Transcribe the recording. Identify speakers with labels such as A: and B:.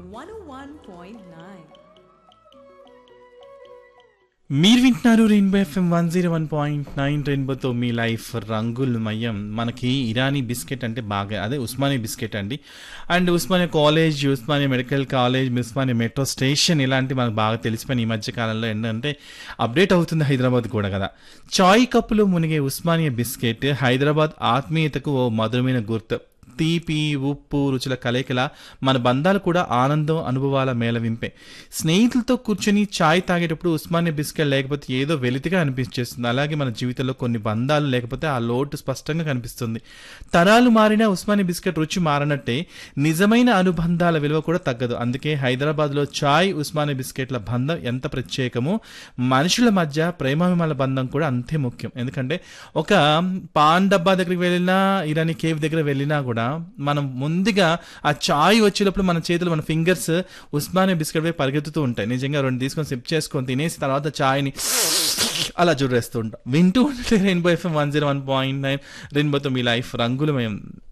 A: 101.9.
B: మీరు వింటున్నారు rainbow FM one zero one point nine రెయిన్బోతో మీ లైఫ్ రంగులమయం మనకి ఇరానీ బిస్కెట్ అంటే బాగా అదే ఉస్మానియా బిస్కెట్ అండి and Osmania college Osmania medical college Osmania metro station ఇలాంటి మనకు బాగా తెలిసిపోయిన ఈ మధ్య కాలంలో ఏంటంటే అప్డేట్ అవుతుంది హైదరాబాద్ కూడా కదా చాయ్ కప్పులో మునిగే ఉస్మానియా బిస్కెట్ హైదరాబాద్ ఆత్మీయతకు ఓ మధురమైన గుర్తు తీపి ఉప్పు రుచుల కలయికల మన బంధాలు కూడా ఆనందం అనుభవాల మేళవింపే స్నేహితులతో కూర్చొని చాయ్ తాగేటప్పుడు ఉస్మానియా బిస్కెట్ లేకపోతే ఏదో వెలితిగా అనిపించేస్తుంది అలాగే మన జీవితంలో కొన్ని బంధాలు లేకపోతే ఆ లోటు స్పష్టంగా కనిపిస్తుంది తరాలు మారిన ఉస్మానియా బిస్కెట్ రుచి మారనట్టే నిజమైన అనుబంధాల విలువ కూడా తగ్గదు అందుకే హైదరాబాద్లో చాయ్ ఉస్మానియా బిస్కెట్ల బంధం ఎంత ప్రత్యేకమో మనుషుల మధ్య ప్రేమాభిమాన బంధం కూడా అంతే ముఖ్యం ఎందుకంటే ఒక పాన్ డబ్బా దగ్గరికి వెళ్ళినా ఇరానీ కేవ్ దగ్గర వెళ్ళినా కూడా మనం ముందుగా ఆ చాయ్ వచ్చేటప్పుడు మన చేతులు మన ఫింగర్స్ ఉస్మానియా బిస్కెట్ పై పరిగెత్తుతూ ఉంటాయి నిజంగా రెండు తీసుకొని సిప్ చేసుకొని తినేసి తర్వాత చాయ్ని అలా చూడేస్తూ ఉంటాం వింటూ ఉంటే rainbow FM one zero one point nine రెయిన్బోతో మీ లైఫ్ రంగులమయం